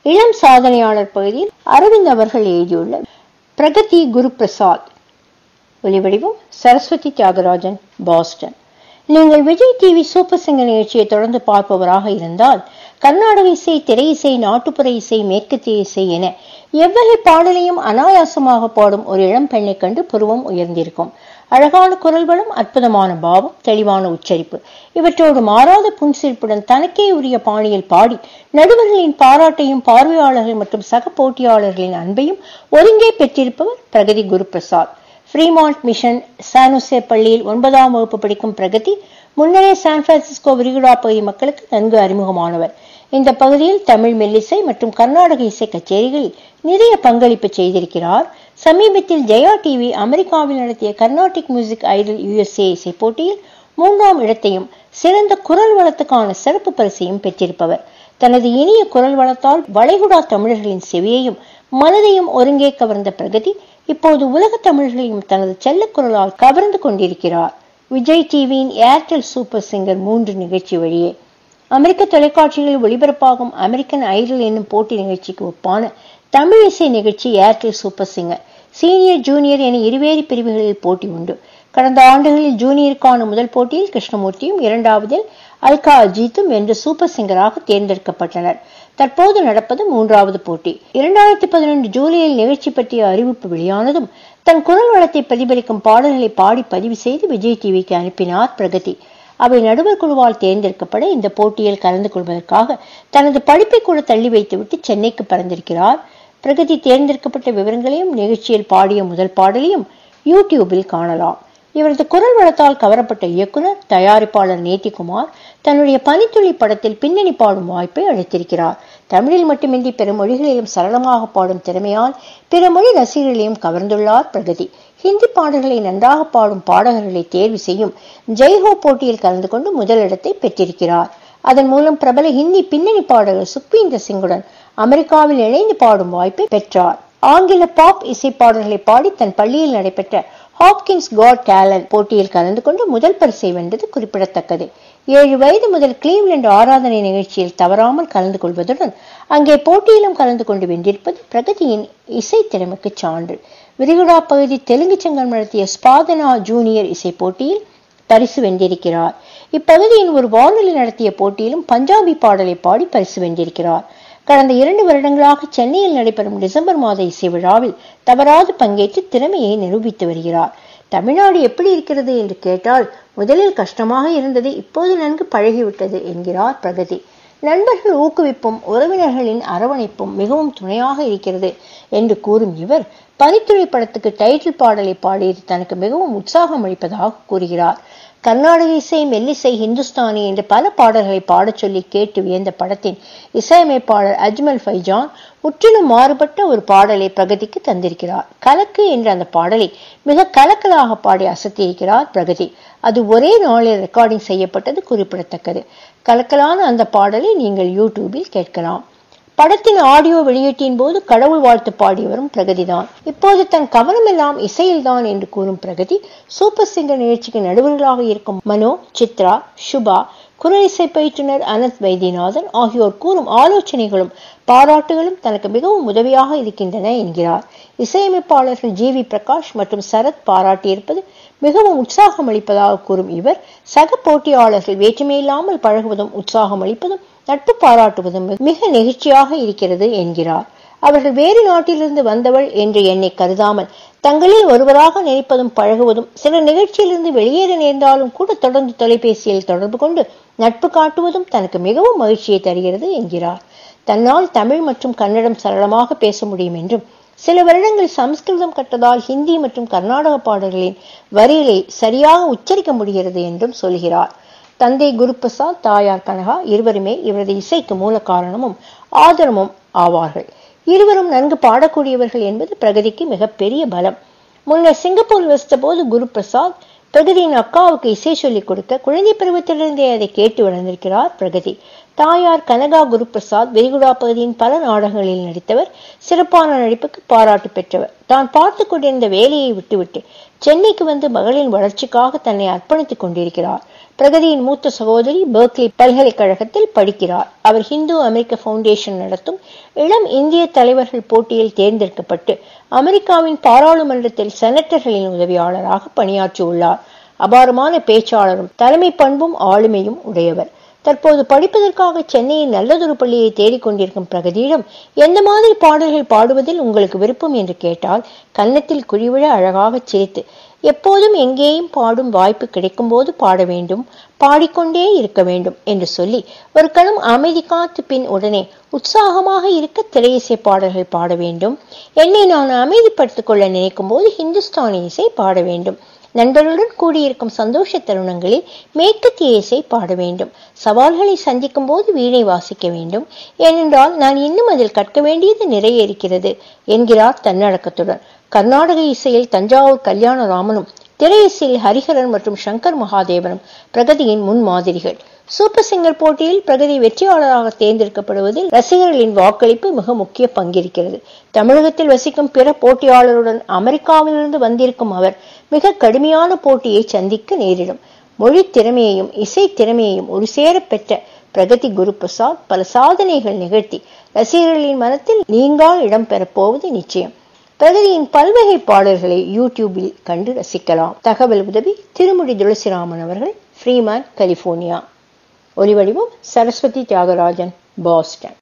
இளம் சாதனையாளர் பகுதியில் அரவிந்த் அவர்கள் எழுதியுள்ள பிரகதி குரு பிரசாத் ஒலிவடிவம் சரஸ்வதி தியாகராஜன் பாஸ்டன் நீங்கள் விஜய் டிவி சூப்பர் சிங்கர் நிகழ்ச்சியை தொடர்ந்து பார்ப்பவராக இருந்தால் கர்நாடக இசை திரை இசை நாட்டுப்புற இசை மேற்கத்திய இசை என எவ்வகை பாடலையும் அனாயாசமாக பாடும் ஒரு இளம் பெண்ணைக் கண்டு புருவம் உயர்ந்திருக்கும் அழகான குரல் வளம் அற்புதமான பாவம் தெளிவான உச்சரிப்பு இவற்றோடு மாறாத புன்சிரிப்புடன் தனக்கே உரிய பாணியில் பாடி நடுவர்களின் பாராட்டையும் பார்வையாளர்கள் மற்றும் சக போட்டியாளர்களின் அன்பையும் ஒருங்கே பெற்றிருப்பவர் Pragathi Guru Prasad Fremont Mission San Jose பள்ளியில் ஒன்பதாம் வகுப்பு படிக்கும் பிரகதி முன்னரே சான் பிரான்சிஸ்கோ விரிகுடா பகுதி மக்களுக்கு நன்கு அறிமுகமானவர் இந்த பகுதியில் தமிழ் மெல்லிசை மற்றும் கர்நாடக இசை கச்சேரிகளில் நிறைய பங்களிப்பு செய்திருக்கிறார் சமீபத்தில் ஜெயா டிவி அமெரிக்காவில் நடத்திய கர்நாடிக் மியூசிக் ஐடல் யுஎஸ்ஏ இசை போட்டியில் மூன்றாம் இடத்தையும் சிறந்த குரல் வளத்துக்கான சிறப்பு பரிசையும் பெற்றிருப்பவர் தனது இனிய குரல் வளத்தால் வளைகுடா தமிழர்களின் செவியையும் மனதையும் ஒருங்கே கவர்ந்த பிரகதி இப்போது உலக தமிழர்களையும் தனது செல்ல குரலால் கவர்ந்து கொண்டிருக்கிறார் விஜய் டிவியின் ஏர்டெல் சூப்பர் சிங்கர் மூன்று நிகழ்ச்சி வழியே அமெரிக்க தொலைக்காட்சிகளில் ஒளிபரப்பாகும் அமெரிக்கன் ஐடல் என்னும் போட்டி நிகழ்ச்சிக்கு ஒப்பான தமிழ் இசை நிகழ்ச்சி Airtel Super Singer senior junior என இருவேறு பிரிவுகளில் போட்டி உண்டு கடந்த ஆண்டுகளில் ஜூனியருக்கான முதல் போட்டியில் கிருஷ்ணமூர்த்தியும் இரண்டாவதில் அல்கா அஜித்தும் வென்று சூப்பர் சிங்கராக தேர்ந்தெடுக்கப்பட்டனர் தற்போது நடப்பது மூன்றாவது போட்டி இரண்டாயிரத்தி பதினொன்று ஜூலையில் நிகழ்ச்சி பற்றிய அறிவிப்பு வெளியானதும் தன் குரல் வளத்தை பிரதிபலிக்கும் பாடல்களை பாடி பதிவு செய்து விஜய் டிவிக்கு அனுப்பினார் பிரகதி அவை நடுவர் குழுவால் தேர்ந்தெடுக்கப்பட இந்த போட்டியில் கலந்து கொள்வதற்காக தனது படிப்பை கூட தள்ளி வைத்துவிட்டு சென்னைக்கு பறந்திருக்கிறார் பிரகதி தேர்ந்தெடுக்கப்பட்ட விவரங்களையும் நிகழ்ச்சியில் பாடிய முதல் பாடலையும் யூடியூபில் காணலாம் இவரது குரல் வளத்தால் கவரப்பட்ட இயக்குனர் தயாரிப்பாளர் நேத்திகுமார் தன்னுடைய பனித்துளி படத்தில் பின்னணி பாடும் வாய்ப்பை அளித்திருக்கிறார் தமிழில் மட்டுமின்றி பிற மொழிகளிலும் சரளமாக பாடும் திறமையால் பிற மொழி ரசிகர்களையும் கவர்ந்துள்ளார் பிரகதி ஹிந்தி பாடல்களை நன்றாக பாடும் பாடகர்களை தேர்வு செய்யும் ஜெய்ஹோ போட்டியில் கலந்து கொண்டு முதலிடத்தை பெற்றிருக்கிறார் அதன் மூலம் பிரபல ஹிந்தி பின்னணி பாடகர் சுக்வீந்தர் சிங்குடன் அமெரிக்காவில் இணைந்து பாடும் வாய்ப்பை பெற்றார் ஆங்கில பாப் இசை பாடல்களை பாடி தன் பள்ளியில் நடைபெற்ற ஹாப்கின்ஸ் காட் டேலண்ட் போட்டியில் கலந்து கொண்டு முதல் பரிசை வென்றது குறிப்பிடத்தக்கது ஏழு வயது முதல் கிளீவ்லண்ட் ஆராதனை நிகழ்ச்சியில் தவறாமல் கலந்து கொள்வதுடன் அங்கே போட்டியிலும் கலந்து கொண்டு வென்றிருப்பது பிரகதியின் இசை திறமைக்கு சான்று விரிகுடா பகுதி தெலுங்கு சங்கம் நடத்திய ஸ்பாதனா ஜூனியர் இசை போட்டியில் பரிசு வென்றிருக்கிறார் இப்பகுதியின் ஒரு வானொலி நடத்திய போட்டியிலும் பஞ்சாபி பாடலை பாடி பரிசு வென்றிருக்கிறார் கடந்த இரண்டு வருடங்களாக சென்னையில் நடைபெறும் டிசம்பர் மாத இசை விழாவில் தவறாது பங்கேற்று திறமையை நிரூபித்து வருகிறார் தமிழ்நாடு எப்படி இருக்கிறது என்று கேட்டால் முதலில் கஷ்டமாக இருந்தது இப்போது நன்கு பழகிவிட்டது என்கிறார் பிரகதி நண்பர்கள் ஊக்குவிப்பும் உறவினர்களின் அரவணைப்பும் மிகவும் துணையாக இருக்கிறது என்று கூறும் இவர் பனித்துறை படத்துக்கு டைட்டில் பாடலை பாடியது தனக்கு மிகவும் உற்சாகம் அளிப்பதாக கூறுகிறார் கர்நாடக இசை மெல்லிசை ஹிந்துஸ்தானி என்று பல பாடல்களை பாடச் சொல்லி கேட்டு வியந்த படத்தின் இசையமைப்பாளர் அஜ்மல் ஃபைஜான் முற்றிலும் மாறுபட்ட ஒரு பாடலை பிரகதிக்கு தந்திருக்கிறார் கலக்கு என்ற அந்த பாடலை மிக கலக்கலாக பாடி அசத்தியிருக்கிறார் பிரகதி அது ஒரே நாளில் ரெக்கார்டிங் செய்யப்பட்டது குறிப்பிடத்தக்கது கலக்கலான அந்த பாடலை நீங்கள் யூடியூபில் கேட்கலாம் படத்தின் ஆடியோ வெளியீட்டின் போது கடவுள் வாழ்த்து பாடியவரும் பிரகதிதான் இப்போது தன் கவனமெல்லாம் இசையில்தான் என்று கூறும் பிரகதி சூப்பர் சிங்கர் நிகழ்ச்சிக்கு நடுவர்களாக இருக்கும் மனோ சித்ரா சுபா குரல் இசை பயிற்றுனர் அனந்த் வைத்தியநாதன் ஆகியோர் கூறும் ஆலோசனைகளும் பாராட்டுகளும் தனக்கு மிகவும் உதவியாக இருக்கின்றன என்கிறார் இசையமைப்பாளர்கள் ஜி வி பிரகாஷ் மற்றும் சரத் பாராட்டியிருப்பது மிகவும் உற்சாகம் அளிப்பதாக கூறும் இவர் சக போட்டியாளர்கள் வேற்றுமையில்லாமல் பழகுவதும் உற்சாகம் அளிப்பதும் நட்பு பாராட்டுவதும் மிக நெகிழ்ச்சியாக இருக்கிறது என்கிறார் அவர்கள் வேறு நாட்டிலிருந்து வந்தவள் என்று என்னை கருதாமல் தங்களில் ஒருவராக நினைப்பதும் பழகுவதும் சில நிகழ்ச்சியிலிருந்து வெளியேற நேர்ந்தாலும் கூட தொடர்ந்து தொலைபேசியில் தொடர்பு கொண்டு நட்பு காட்டுவதும் தனக்கு மிகவும் மகிழ்ச்சியை தருகிறது என்கிறார் தன்னால் தமிழ் மற்றும் கன்னடம் சரளமாக பேச முடியும் என்றும் சில வருடங்கள் சமஸ்கிருதம் கற்றதால் ஹிந்தி மற்றும் கர்நாடக பாடல்களின் வரிகளை சரியாக உச்சரிக்க முடிகிறது என்றும் சொல்கிறார் தந்தை குருபிரசாத் தாயார் கனகா இருவருமே இவரது இசைக்கு மூல காரணமும் ஆதரவும் ஆவார்கள் இருவரும் நன்கு பாடக்கூடியவர்கள் என்பது பிரகதிக்கு மிகப்பெரிய பலம் முன்னர் சிங்கப்பூர் வசித்த போது குரு பிரசாத் பிரகதியின் அக்காவுக்கு இசை சொல்லிக் கொடுக்க குழந்தை பருவத்திலிருந்தே அதை கேட்டு வளர்ந்திருக்கிறார் பிரகதி தாயார் கனகா குருபிரசாத் விரிகுடா பகுதியின் பல நாடகங்களில் நடித்தவர் சிறப்பான நடிப்புக்கு பாராட்டு பெற்றவர் தான் பார்த்து கொண்டிருந்த வேலையை விட்டுவிட்டு சென்னைக்கு வந்து மகளின் வளர்ச்சிக்காக தன்னை அர்ப்பணித்துக் கொண்டிருக்கிறார் பிரகதியின் மூத்த சகோதரி பெர்க்லி பல்கலைக்கழகத்தில் படிக்கிறார் அவர் ஹிந்து அமெரிக்க ஃபவுண்டேஷன் நடத்தும் இளம் இந்திய தலைவர்கள் போட்டியில் தேர்ந்தெடுக்கப்பட்டு அமெரிக்காவின் பாராளுமன்றத்தில் செனட்டர்களின் உதவியாளராக பணியாற்றியுள்ளார் அபாரமான பேச்சாளரும் தலைமை பண்பும் ஆளுமையும் உடையவர் தற்போது படிப்பதற்காக சென்னையின் நல்லதொரு பள்ளியை தேடிக்கொண்டிருக்கும் பிரகதியிடம் எந்த மாதிரி பாடல்கள் பாடுவதில் உங்களுக்கு விருப்பம் என்று கேட்டால் கன்னத்தில் குழிவிழ அழகாக சிரித்து எப்போதும் எங்கேயும் பாடும் வாய்ப்பு கிடைக்கும் போது பாட வேண்டும் பாடிக்கொண்டே இருக்க வேண்டும் என்று சொல்லி ஒரு கணம் அமைதி காத்து பின் உடனே உற்சாகமாக இருக்க திரையிசை பாடல்கள் பாட வேண்டும் என்னை நான் அமைதிப்படுத்திக் கொள்ள நினைக்கும் போது ஹிந்துஸ்தானி இசை பாட வேண்டும் நண்பர்களுடன் கூடியிருக்கும் சந்தோஷ தருணங்களில் மேற்கத்திய இசை பாட வேண்டும் சவால்களை சந்திக்கும் போது வீணை வாசிக்க வேண்டும் ஏனென்றால் நான் இன்னும் அதில் கற்க வேண்டியது நிறைய இருக்கிறது என்கிறார் தன்னடக்கத்துடன் கர்நாடக இசையில் தஞ்சாவூர் கல்யாணராமனும் திரை இசையில் ஹரிஹரன் மற்றும் சங்கர் மகாதேவனும் பிரகதியின் முன்மாதிரிகள் சூப்பர் சிங்கர் போட்டியில் பிரகதி வெற்றியாளராக தேர்ந்தெடுக்கப்படுவதில் ரசிகர்களின் வாக்களிப்பு மிக முக்கிய பங்கிருக்கிறது தமிழகத்தில் வசிக்கும் பிற போட்டியாளருடன் அமெரிக்காவிலிருந்து வந்திருக்கும் அவர் மிக கடுமையான போட்டியை சந்திக்க நேரிடும் மொழி திறமையையும் இசை திறமையையும் ஒரு சேர பெற்ற பிரகதி குரு பிரசாத் பல சாதனைகள் நிகழ்த்தி ரசிகர்களின் மனத்தில் நீங்கா இடம் பெறப்போவது நிச்சயம் பிரகதியின் பல்வகை பாடல்களை யூடியூபில் கண்டு ரசிக்கலாம் தகவல் உதவி திருமுடி துளசிராமன் அவர்கள் ஃப்ரீமேன் கலிபோர்னியா ஒலிவடிவம் சரஸ்வதி தியாகராஜன் பாஸ்டன்